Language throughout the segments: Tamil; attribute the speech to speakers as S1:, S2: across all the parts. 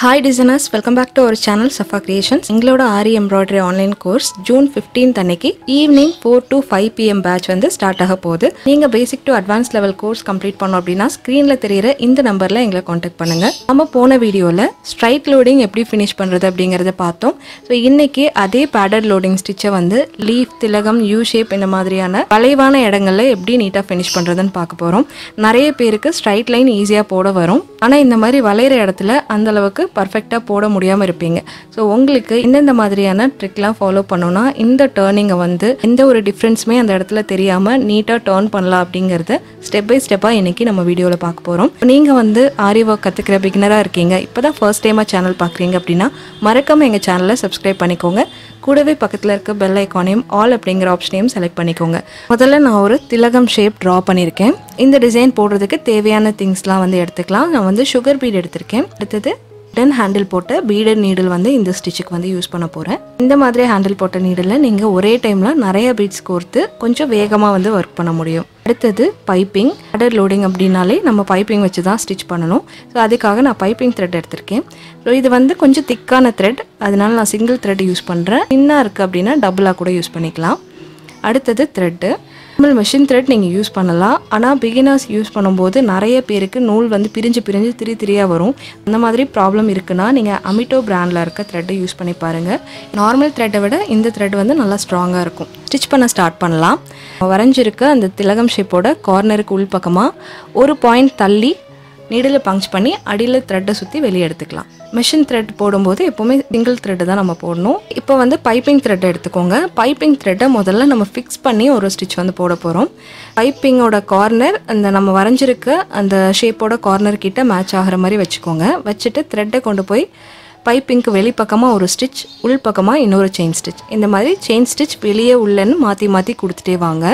S1: hi designers welcome back to our channel Safa creations எங்களோட Aari embroidery online course June 15th அன்னைக்கு evening four to five PM batch வந்து ஸ்டார்ட் ஆக போகுது நீங்கள் basic to advance level course complete பண்ணோம் அப்படின்னா ஸ்க்ரீனில் தெரியிற இந்த நம்பரில் எங்களை காண்டாக்ட் பண்ணுங்க நம்ம போன வீடியோவில் ஸ்ட்ரைட் லோடிங் எப்படி ஃபினிஷ் பண்ணுறது அப்படிங்கிறத பார்த்தோம் ஸோ இன்னைக்கு அதே பேடட் லோடிங் ஸ்டிச்சை வந்து லீஃப் திலகம் யூ ஷேப் இந்த மாதிரியான வளைவான இடங்கள்ல எப்படி நீட்டாக ஃபினிஷ் பண்ணுறதுன்னு பார்க்க போகிறோம் நிறைய பேருக்கு ஸ்ட்ரைட் லைன் ஈஸியாக போட வரும் ஆனால் இந்த மாதிரி வளையிற இடத்துல அந்த அளவுக்கு பர்ஃபெக்டாக போட முடியாமல் இருப்பீங்க ஸோ உங்களுக்கு எந்தெந்த மாதிரியான ட்ரிக்லாம் ஃபாலோ பண்ணோன்னா இந்த டேர்னிங்கை வந்து எந்த ஒரு டிஃப்ரென்ஸுமே அந்த இடத்துல தெரியாமல் நீட்டாக டேர்ன் பண்ணலாம் அப்படிங்கிறத ஸ்டெப் பை ஸ்டெப்பாக இன்றைக்கி நம்ம வீடியோவில் பார்க்க போகிறோம் நீங்கள் வந்து ஆரி ஒர்க் கற்றுக்கிற பிகினராக இருக்கீங்க இப்போ தான் ஃபர்ஸ்ட் டைமாக சேனல் பார்க்குறீங்க அப்படின்னா மறக்காமல் எங்கள் சேனலை சப்ஸ்கிரைப் பண்ணிக்கோங்க கூடவே பக்கத்தில் இருக்க பெல் ஐக்கானையும் ஆல் அப்படிங்கிற ஆப்ஷனையும் செலக்ட் பண்ணிக்கோங்க முதல்ல நான் ஒரு திலகம் ஷேப் ட்ரா பண்ணியிருக்கேன் இந்த டிசைன் போடுறதுக்கு தேவையான திங்ஸ்லாம் வந்து எடுத்துக்கலாம் நான் வந்து சுகர் பீட் எடுத்திருக்கேன் அடுத்தது டன் ஹேண்டில் போட்ட பீடட் நீடில் வந்து இந்த ஸ்டிச்சுக்கு வந்து யூஸ் பண்ண போகிறேன் இந்த மாதிரி ஹேண்டில் போட்ட நீடில் நீங்கள் ஒரே டைமில் நிறைய பீட்ஸ் கோர்த்து கொஞ்சம் வேகமாக வந்து ஒர்க் பண்ண முடியும் அடுத்தது பைப்பிங் அடர் லோடிங் அப்படின்னாலே நம்ம பைப்பிங் வச்சு தான் ஸ்டிச் பண்ணணும் ஸோ அதுக்காக நான் பைப்பிங் த்ரெட் எடுத்திருக்கேன் ஸோ இது வந்து கொஞ்சம் திக்கான த்ரெட் அதனால நான் சிங்கிள் த்ரெட் யூஸ் பண்ணுறேன் தின்னாக இருக்குது அப்படின்னா டபுளாக கூட யூஸ் பண்ணிக்கலாம் அடுத்தது த்ரெட்டு நார்மல் மிஷின் த்ரெட் நீங்கள் யூஸ் பண்ணலாம் ஆனால் பிகினர்ஸ் யூஸ் பண்ணும்போது நிறைய பேருக்கு நூல் வந்து பிரிஞ்சு பிரிஞ்சு திரி திரியாக வரும் அந்த மாதிரி ப்ராப்ளம் இருக்குன்னா நீங்கள் அமிட்டோ பிராண்டில் இருக்க த்ரெட்டை யூஸ் பண்ணி பாருங்கள் நார்மல் த்ரெட்டை விட இந்த த்ரெட் வந்து நல்லா ஸ்ட்ராங்காக இருக்கும் ஸ்டிச் பண்ண ஸ்டார்ட் பண்ணலாம் வரைஞ்சிருக்க அந்த திலகம் ஷேப்போட கார்னருக்கு உள் பக்கமாக ஒரு பாயிண்ட் தள்ளி நீடில் பங்ச் பண்ணி அடியில் த்ரெட்டை சுற்றி வெளியே எடுத்துக்கலாம் மிஷின் த்ரெட் போடும்போது எப்போவுமே சிங்கிள் த்ரெட்டு தான் நம்ம போடணும் இப்போ வந்து பைப்பிங் த்ரெட் எடுத்துக்கோங்க பைப்பிங் த்ரெட்டை முதல்ல நம்ம ஃபிக்ஸ் பண்ணி ஒரு ஸ்டிச் வந்து போட போகிறோம் பைப்பிங்கோட கார்னர் அந்த நம்ம வரைஞ்சிருக்க அந்த ஷேப்போட கார்னர் கிட்ட மேட்ச் ஆகிற மாதிரி வச்சுக்கோங்க வச்சுட்டு த்ரெட்டை கொண்டு போய் பைப்பிங்க்கு வெளிப்பக்கமாக ஒரு ஸ்டிச் உள் பக்கமாக இன்னொரு செயின் ஸ்டிச் இந்த மாதிரி செயின் ஸ்டிச் வெளியே உள்ளன்னு மாற்றி மாற்றி கொடுத்துட்டே வாங்க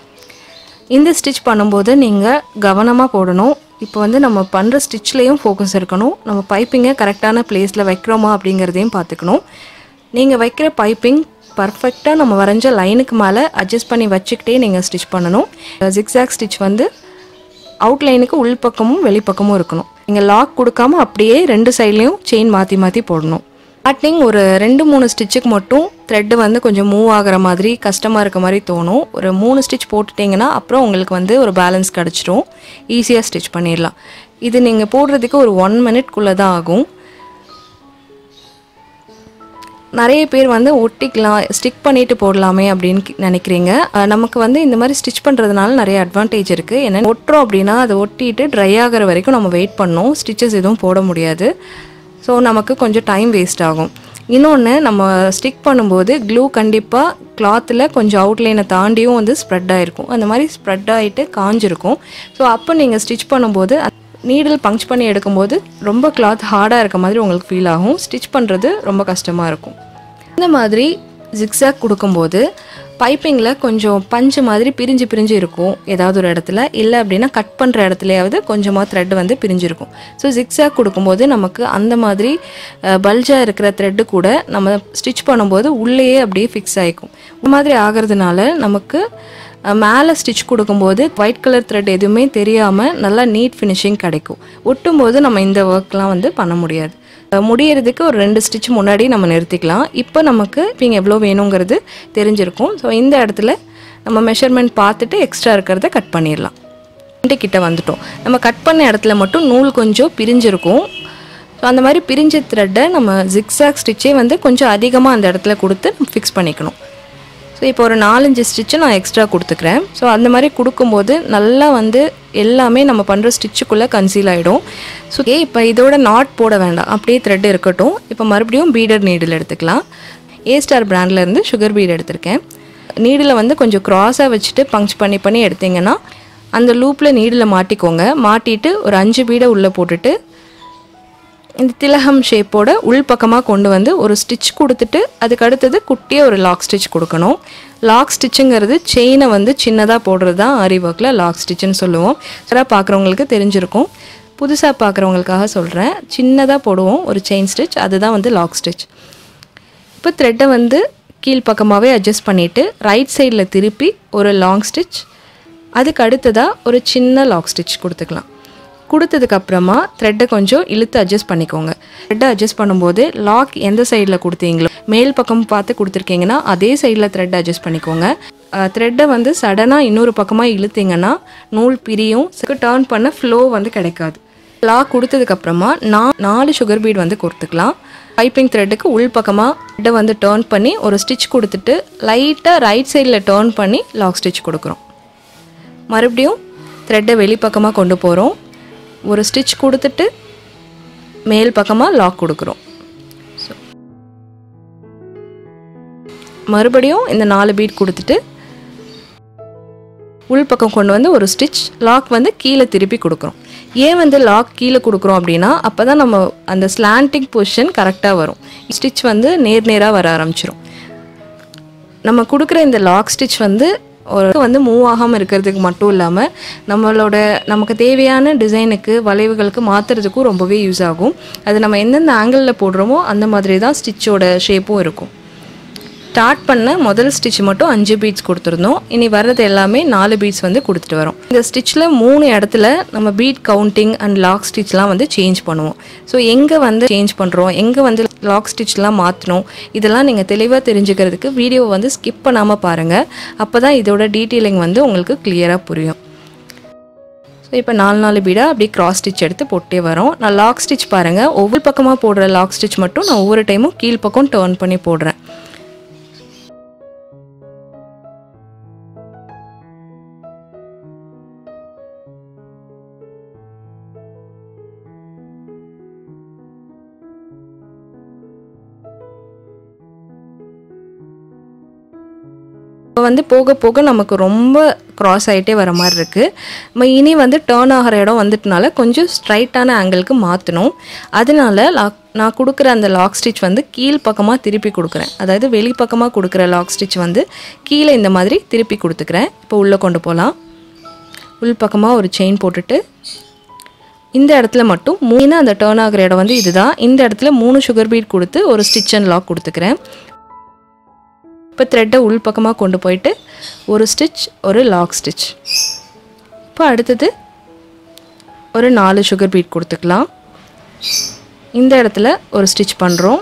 S1: இந்த ஸ்டிச் பண்ணும்போது நீங்கள் கவனமாக போடணும் இப்போ வந்து நம்ம பண்ணுற ஸ்டிச்லேயும் ஃபோக்கஸ் இருக்கணும் நம்ம பைப்பிங்கை கரெக்டான பிளேஸில் வைக்கிறோமா அப்படிங்கிறதையும் பார்த்துக்கணும் நீங்கள் வைக்கிற பைப்பிங் பர்ஃபெக்டாக நம்ம வரைஞ்ச லைனுக்கு மேலே அட்ஜஸ்ட் பண்ணி வச்சுக்கிட்டே நீங்கள் ஸ்டிச் பண்ணணும் ஜிக்ஸாக் ஸ்டிச் வந்து அவுட்லைனுக்கு உள்பக்கமும் வெளிப்பக்கமும் இருக்கணும் நீங்கள் லாக் கொடுக்காம அப்படியே ரெண்டு சைட்லேயும் செயின் மாற்றி மாற்றி போடணும் ஸ்டார்டிங் ஒரு ரெண்டு மூணு ஸ்டிச்சுக்கு மட்டும் த்ரெட்டு வந்து கொஞ்சம் மூவ் ஆகிற மாதிரி கஷ்டமாக இருக்க மாதிரி தோணும் ஒரு மூணு ஸ்டிச் போட்டுட்டிங்கன்னா அப்புறம் உங்களுக்கு வந்து ஒரு பேலன்ஸ் கிடச்சிரும் ஈஸியாக ஸ்டிச் பண்ணிடலாம் இது நீங்கள் போடுறதுக்கு ஒரு ஒன் மினிட்குள்ளே தான் ஆகும் நிறைய பேர் வந்து ஒட்டிக்கலாம் ஸ்டிக் பண்ணிட்டு போடலாமே அப்படின்னு கி- நினைக்கிறீங்க அஹ் நமக்கு வந்து இந்த மாதிரி ஸ்டிச் பண்ணுறதுனால நிறைய அட்வான்டேஜ் இருக்குது என்ன ஒட்டுறோம் அப்படின்னா அதை ஒட்டிட்டு ட்ரை ஆகிற வரைக்கும் நம்ம வெயிட் பண்ணணும் ஸ்டிச்சஸ் எதுவும் போட முடியாது ஸோ நமக்கு கொஞ்சம் டைம் வேஸ்ட் ஆகும் இன்னொன்று நம்ம ஸ்டிக் பண்ணும்போது க்ளூ கண்டிப்பாக கிளாத்தில் கொஞ்சம் அவுட்லைனை தாண்டியும் வந்து ஸ்ப்ரெட் ஆகிருக்கும் அந்த மாதிரி ஸ்ப்ரெட் ஆகிட்டு காஞ்சிருக்கும் ஸோ அப்போ நீங்கள் ஸ்டிச் பண்ணும்போது நீடில் பங்ச் பண்ணி எடுக்கும்போது ரொம்ப கிளாத் ஹார்டாக இருக்க மாதிரி உங்களுக்கு ஃபீல் ஆகும் ஸ்டிச் பண்ணுறது ரொம்ப கஷ்டமாக இருக்கும் இந்த மாதிரி ஜிக்ஸாக் கொடுக்கும்போது பைப்பிங்கில் கொஞ்சம் பஞ்சு மாதிரி பிரிஞ்சு பிரிஞ்சு இருக்கும் ஏதாவது ஒரு இடத்துல இல்லை அப்படின்னா கட் பண்ணுற இடத்துலையாவது கொஞ்சமாக த்ரெட் வந்து பிரிஞ்சிருக்கும் ஸோ ஜிக்ஸாக் கொடுக்கும்போது நமக்கு அந்த மாதிரி பல்ஜாக இருக்கிற த்ரெட்டு கூட நம்ம ஸ்டிச் பண்ணும்போது உள்ளேயே அப்படியே ஃபிக்ஸ் ஆகிக்கும் இந்த மாதிரி ஆகிறதுனால நமக்கு மேலே ஸ்டிச் கொடுக்கும்போது ஒயிட் கலர் த்ரெட் எதுவுமே தெரியாமல் நல்லா நீட் ஃபினிஷிங் கிடைக்கும் ஒட்டும்போது நம்ம இந்த ஒர்க்லாம் வந்து பண்ண முடியாது அஹ் முடியறதுக்கு ஒரு ரெண்டு ஸ்டிச் முன்னாடி நம்ம நிறுத்திக்கலாம் இப்போ நமக்கு இப்போ எவ்வளோ வேணுங்கிறது தெரிஞ்சிருக்கும் ஸோ இந்த இடத்துல நம்ம மெஷர்மெண்ட் பார்த்துட்டு எக்ஸ்ட்ரா இருக்கிறத கட் பண்ணிடலாம் ரெண்டு கிட்ட வந்துட்டோம் நம்ம கட் பண்ண இடத்துல மட்டும் நூல் கொஞ்சம் பிரிஞ்சிருக்கும் ஸோ அந்த மாதிரி பிரிஞ்ச த்ரெட்டை நம்ம ஜிக்ஸாக் ஸ்டிச்சே வந்து கொஞ்சம் அதிகமாக அந்த இடத்துல கொடுத்து ஃபிக்ஸ் பண்ணிக்கணும் ஸோ இப்போ ஒரு நாலஞ்சு ஸ்டிச்சு நான் எக்ஸ்ட்ரா கொடுத்துக்கிறேன் ஸோ அந்த மாதிரி கொடுக்கும்போது நல்லா வந்து எல்லாமே நம்ம பண்ணுற ஸ்டிச்சுக்குள்ளே கன்சீல் ஆகிடும் ஸோ ஓகே இப்போ இதோட நாட் போட வேண்டாம் அப்படியே த்ரெட் இருக்கட்டும் இப்போ மறுபடியும் பீடர் நீடில் எடுத்துக்கலாம் ஏ ஸ்டார் இருந்து சுகர் பீட் எடுத்திருக்கேன் நீடில் வந்து கொஞ்சம் க்ராஸாக வச்சுட்டு பங்ச் பண்ணி பண்ணி எடுத்தீங்கன்னா அந்த லூப்பில் நீடில் மாட்டிக்கோங்க மாட்டிட்டு ஒரு அஞ்சு பீடை உள்ளே போட்டுட்டு இந்த திலகம் ஷேப்போட உள்பக்கமாக கொண்டு வந்து ஒரு ஸ்டிச் கொடுத்துட்டு அதுக்கு அடுத்தது குட்டியாக ஒரு லாக் ஸ்டிச் கொடுக்கணும் லாக் ஸ்டிச்சுங்கிறது செயினை வந்து சின்னதாக போடுறது தான் ஆரி ஒர்க்கில் லாக் ஸ்டிச்சுன்னு சொல்லுவோம் சில பார்க்குறவங்களுக்கு தெரிஞ்சிருக்கும் புதுசாக பார்க்குறவங்களுக்காக சொல்கிறேன் சின்னதாக போடுவோம் ஒரு செயின் ஸ்டிச் அதுதான் வந்து லாக் ஸ்டிச் இப்போ த்ரெட்டை வந்து கீழ்ப்பக்கமாகவே அட்ஜஸ்ட் பண்ணிவிட்டு ரைட் சைடில் திருப்பி ஒரு லாங் ஸ்டிச் அதுக்கு அடுத்ததாக ஒரு சின்ன லாக் ஸ்டிச் கொடுத்துக்கலாம் கொடுத்ததுக்கு அப்புறமா த்ரெட்டை கொஞ்சம் இழுத்து அட்ஜஸ்ட் பண்ணிக்கோங்க த்ரெட்டை அட்ஜஸ்ட் பண்ணும்போது லாக் எந்த சைடில் கொடுத்தீங்களோ மேல் பக்கம் பார்த்து கொடுத்துருக்கீங்கன்னா அதே சைடில் த்ரெட் அட்ஜஸ்ட் பண்ணிக்கோங்க த்ரெட்டை வந்து சடனாக இன்னொரு பக்கமாக இழுத்தீங்கன்னா நூல் பிரியும் டேர்ன் பண்ண ஃப்ளோ வந்து கிடைக்காது லாக் கொடுத்ததுக்கப்புறமா நான் நாலு சுகர் பீட் வந்து கொடுத்துக்கலாம் பைப்பிங் த்ரெட்டுக்கு உள் பக்கமாக த்ரெட்டை வந்து டேர்ன் பண்ணி ஒரு ஸ்டிச் கொடுத்துட்டு லைட்டாக ரைட் சைடில் டேர்ன் பண்ணி லாக் ஸ்டிச் கொடுக்குறோம் மறுபடியும் த்ரெட்டை வெளிப்பக்கமாக கொண்டு போகிறோம் ஒரு ஸ்டிச் கொடுத்துட்டு மேல் பக்கமாக லாக் கொடுக்குறோம் So, மறுபடியும் இந்த நாலு பீட் கொடுத்துட்டு உள் பக்கம் கொண்டு வந்து ஒரு ஸ்டிச் லாக் வந்து கீழே திருப்பி கொடுக்குறோம் ஏன் வந்து லாக் கீழே கொடுக்குறோம் அப்படின்னா அப்போ தான் நம்ம அந்த ஸ்லாண்டிங் பொசிஷன் கரெக்டாக வரும் ஸ்டிச் வந்து நேர் நேராக வர ஆரம்பிச்சிரும் நம்ம கொடுக்குற இந்த லாக் ஸ்டிச் வந்து ஒரு வந்து மூவ் ஆகாமல் இருக்கிறதுக்கு மட்டும் இல்லாமல் நம்மளோட நமக்கு தேவையான டிசைனுக்கு வளைவுகளுக்கு மாற்றுறதுக்கும் ரொம்பவே யூஸ் ஆகும் அது நம்ம எந்தெந்த ஆங்கிளில் போடுறோமோ அந்த மாதிரி தான் ஸ்டிச்சோட ஷேப்பும் இருக்கும் ஸ்டார்ட் பண்ண முதல் ஸ்டிச் மட்டும் அஞ்சு பீட்ஸ் கொடுத்துருந்தோம் இனி வர்றது எல்லாமே நாலு பீட்ஸ் வந்து கொடுத்துட்டு வரோம் இந்த ஸ்டிச்சில் மூணு இடத்துல நம்ம பீட் கவுண்டிங் அண்ட் லாக் ஸ்டிச்லாம் வந்து சேஞ்ச் பண்ணுவோம் ஸோ எங்கே வந்து சேஞ்ச் பண்ணுறோம் எங்கே வந்து லாக் ஸ்டிச்லாம் மாற்றணும் இதெல்லாம் நீங்கள் தெளிவாக தெரிஞ்சுக்கிறதுக்கு வீடியோவை வந்து ஸ்கிப் பண்ணாமல் பாருங்கள் அப்போ தான் இதோட டீட்டெயிலிங் வந்து உங்களுக்கு கிளியராக புரியும் ஸோ இப்போ நாலு நாலு பீடாக அப்படியே கிராஸ் ஸ்டிச் எடுத்து போட்டே வரோம் நான் லாக் ஸ்டிச் பாருங்கள் ஒவ்வொரு பக்கமாக போடுற லாக் ஸ்டிச் மட்டும் நான் ஒவ்வொரு டைமும் கீழ் பக்கம் டேர்ன் பண்ணி போடுறேன் இப்போ வந்து போக போக நமக்கு ரொம்ப க்ராஸ் ஆகிட்டே வர மாதிரி இருக்குது நம்ம இனி வந்து டேர்ன் ஆகிற இடம் வந்துட்டனால கொஞ்சம் ஸ்ட்ரைட்டான ஆங்கிளுக்கு மாற்றணும் அதனால லாக் நான் கொடுக்குற அந்த லாக் ஸ்டிச் வந்து கீழ் பக்கமாக திருப்பி கொடுக்குறேன் அதாவது வெளி பக்கமாக கொடுக்குற லாக் ஸ்டிச் வந்து கீழே இந்த மாதிரி திருப்பி கொடுத்துக்கிறேன் இப்போ உள்ளே கொண்டு போகலாம் உள் பக்கமாக ஒரு செயின் போட்டுட்டு இந்த இடத்துல மட்டும் மூணு அந்த டேர்ன் ஆகிற இடம் வந்து இதுதான் இந்த இடத்துல மூணு சுகர் பீட் கொடுத்து ஒரு ஸ்டிச் அண்ட் லாக் கொடுத்துக்கிறேன் இப்போ த்ரெட்டை உள் பக்கமாக கொண்டு போயிட்டு ஒரு ஸ்டிச் ஒரு லாக் ஸ்டிச் இப்போ அடுத்தது ஒரு நாலு சுகர் பீட் கொடுத்துக்கலாம் இந்த இடத்துல ஒரு ஸ்டிச் பண்ணுறோம்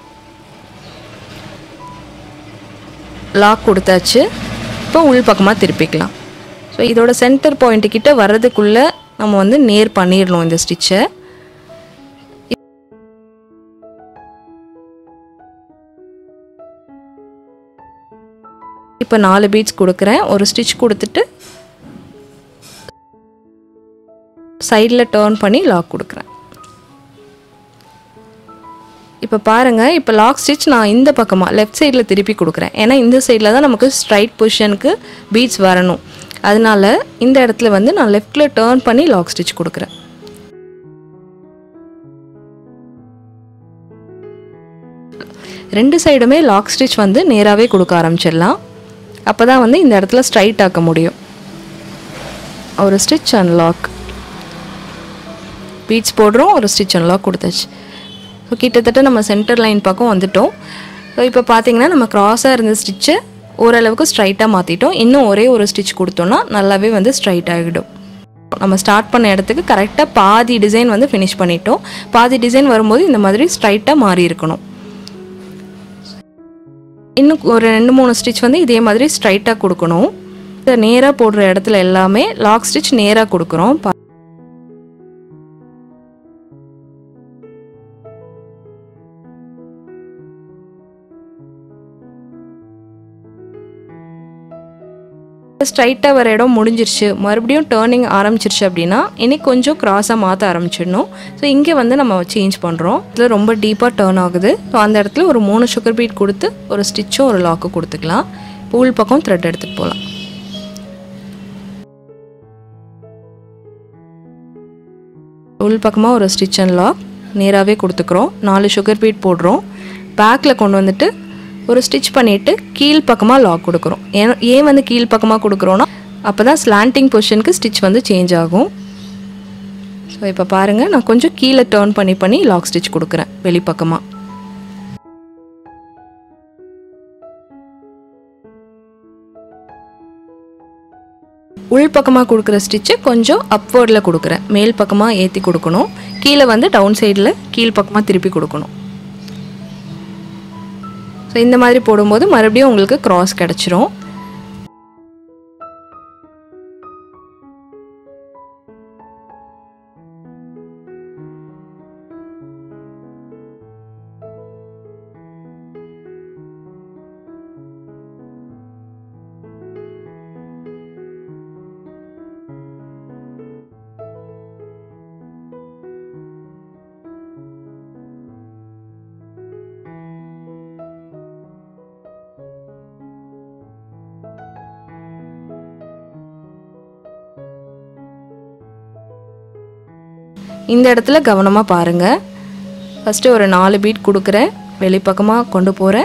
S1: லாக் கொடுத்தாச்சு இப்போ உள் பக்கமாக திருப்பிக்கலாம் ஸோ இதோட சென்டர் பாயிண்ட் கிட்ட வர்றதுக்குள்ளே நம்ம வந்து நேர் பண்ணிடணும் இந்த ஸ்டிச்சை இப்போ நாலு பீட்ஸ் கொடுக்குறேன் ஒரு ஸ்டிச் கொடுத்துட்டு சைடில் டேர்ன் பண்ணி லாக் கொடுக்குறேன் இப்போ பாருங்கள் இப்போ லாக் ஸ்டிச் நான் இந்த பக்கமாக லெஃப்ட் சைடில் திருப்பி கொடுக்குறேன் ஏன்னா இந்த சைடில் தான் நமக்கு ஸ்ட்ரைட் பொசிஷனுக்கு பீட்ஸ் வரணும் அதனால இந்த இடத்துல வந்து நான் லெஃப்டில் டேர்ன் பண்ணி லாக் ஸ்டிச் கொடுக்குறேன் ரெண்டு சைடுமே லாக் ஸ்டிச் வந்து நேராகவே கொடுக்க ஆரம்பிச்சிடலாம் அப்போ தான் வந்து இந்த இடத்துல ஸ்ட்ரைட் ஆக்க முடியும் ஒரு ஸ்டிச் அண்ட் லாக் பீட்ஸ் போடுறோம் ஒரு ஸ்டிச் அண்ட் லாக் கொடுத்தாச்சு ஸோ கிட்டத்தட்ட நம்ம சென்டர் லைன் பக்கம் வந்துட்டோம் ஸோ இப்போ பார்த்தீங்கன்னா நம்ம க்ராஸாக இருந்த ஸ்டிச்சை ஓரளவுக்கு ஸ்ட்ரைட்டாக மாற்றிட்டோம் இன்னும் ஒரே ஒரு ஸ்டிச் கொடுத்தோன்னா நல்லாவே வந்து ஸ்ட்ரைட் ஆகிடும் நம்ம ஸ்டார்ட் பண்ண இடத்துக்கு கரெக்டாக பாதி டிசைன் வந்து ஃபினிஷ் பண்ணிட்டோம் பாதி டிசைன் வரும்போது இந்த மாதிரி ஸ்ட்ரைட்டாக மாறி இருக்கணும் இன்னும் ஒரு ரெண்டு மூணு ஸ்டிச் வந்து இதே மாதிரி ஸ்ட்ரைட்டாக கொடுக்கணும் இந்த நேராக போடுற இடத்துல எல்லாமே லாக் ஸ்டிச் நேராக கொடுக்குறோம் பா- ஸ்ட்ரைட்டாக வர இடம் முடிஞ்சிருச்சு மறுபடியும் டேர்னிங் ஆரம்பிச்சிருச்சு அப்படின்னா இனி கொஞ்சம் க்ராஸாக மாற்ற ஆரம்பிச்சிடணும் ஸோ இங்கே வந்து நம்ம சேஞ்ச் பண்ணுறோம் இதில் ரொம்ப டீப்பாக டேர்ன் ஆகுது ஸோ அந்த இடத்துல ஒரு மூணு சுகர் பீட் கொடுத்து ஒரு ஸ்டிச்சும் ஒரு லாக்கும் கொடுத்துக்கலாம் இப்போ உள் பக்கம் த்ரெட் எடுத்துகிட்டு போகலாம் உள் பக்கமாக ஒரு ஸ்டிச் அண்ட் லாக் நேராகவே கொடுத்துக்குறோம் நாலு சுகர் பீட் போடுறோம் பேக்கில் கொண்டு வந்துட்டு ஒரு ஸ்டிச் பண்ணிவிட்டு கீழ் பக்கமாக லாக் கொடுக்குறோம் ஏன் ஏன் வந்து கீழ் பக்கமாக கொடுக்குறோன்னா அப்போ தான் ஸ்லாண்டிங் பொசிஷனுக்கு ஸ்டிச் வந்து சேஞ்ச் ஆகும் ஸோ இப்போ பாருங்கள் நான் கொஞ்சம் கீழே டேர்ன் பண்ணி பண்ணி லாக் ஸ்டிச் கொடுக்குறேன் வெளிப்பக்கமாக உள் பக்கமாக கொடுக்குற ஸ்டிச்சு கொஞ்சம் அப்வர்டில் கொடுக்குறேன் மேல் பக்கமாக ஏற்றி கொடுக்கணும் கீழே வந்து டவுன் சைடில் கீழ் பக்கமாக திருப்பி கொடுக்கணும் ஸோ இந்த மாதிரி போடும்போது மறுபடியும் உங்களுக்கு க்ராஸ் கிடச்சிரும் இந்த இடத்துல கவனமாக பாருங்கள் ஃபஸ்ட்டு ஒரு நாலு பீட் கொடுக்குறேன் வெளிப்பக்கமாக கொண்டு போகிறேன்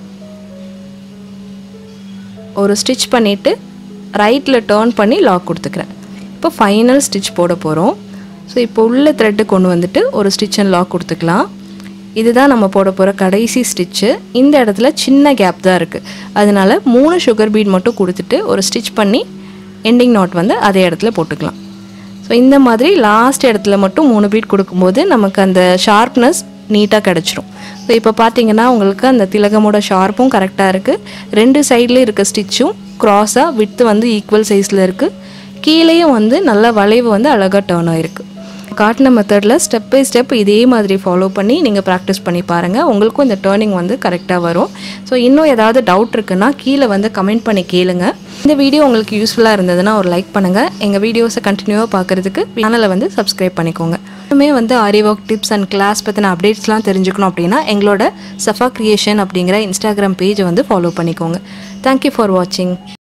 S1: ஒரு ஸ்டிச் பண்ணிவிட்டு ரைட்டில் டேர்ன் பண்ணி லாக் கொடுத்துக்கிறேன் இப்போ ஃபைனல் ஸ்டிச் போட போகிறோம் ஸோ இப்போ உள்ள த்ரெட்டு கொண்டு வந்துட்டு ஒரு ஸ்டிச் அண்ட் லாக் கொடுத்துக்கலாம் இதுதான் நம்ம போட போகிற கடைசி ஸ்டிச்சு இந்த இடத்துல சின்ன கேப் தான் இருக்குது அதனால் மூணு சுகர் பீட் மட்டும் கொடுத்துட்டு ஒரு ஸ்டிச் பண்ணி எண்டிங் நாட் வந்து அதே இடத்துல போட்டுக்கலாம் ஸோ இந்த மாதிரி லாஸ்ட் இடத்துல மட்டும் மூணு பீட் கொடுக்கும்போது நமக்கு அந்த ஷார்ப்னஸ் நீட்டாக கிடச்சிரும் ஸோ இப்போ பார்த்தீங்கன்னா உங்களுக்கு அந்த திலகமோட ஷார்ப்பும் கரெக்டாக இருக்குது ரெண்டு சைட்லேயும் இருக்க ஸ்டிச்சும் க்ராஸாக விட்டு வந்து ஈக்குவல் சைஸில் இருக்குது கீழேயும் வந்து நல்ல வளைவு வந்து அழகாக டேர்ன் ஆகிருக்கு காட்டின மெத்தடில் ஸ்டெப் பை ஸ்டெப் இதே மாதிரி ஃபாலோ பண்ணி நீங்கள் ப்ராக்டிஸ் பண்ணி பாருங்கள் உங்களுக்கும் இந்த டேர்னிங் வந்து கரெக்டாக வரும் ஸோ இன்னும் ஏதாவது டவுட் இருக்குன்னா கீழே வந்து கமெண்ட் பண்ணி கேளுங்க இந்த வீடியோ உங்களுக்கு யூஸ்ஃபுல்லாக இருந்ததுன்னா ஒரு லைக் பண்ணுங்கள் எங்கள் வீடியோஸை கண்டினியூவாக பார்க்குறதுக்கு சேனலை வந்து சப்ஸ்கிரைப் பண்ணிக்கோங்க இன்னுமே வந்து Aari work tips and class பற்றின அப்டேட்ஸ்லாம் தெரிஞ்சுக்கணும் அப்படின்னா எங்களோட சஃபா கிரியேஷன் அப்படிங்கிற இன்ஸ்டாகிராம் பேஜை வந்து ஃபாலோ பண்ணிக்கோங்க தேங்க்யூ ஃபார் வாட்சிங்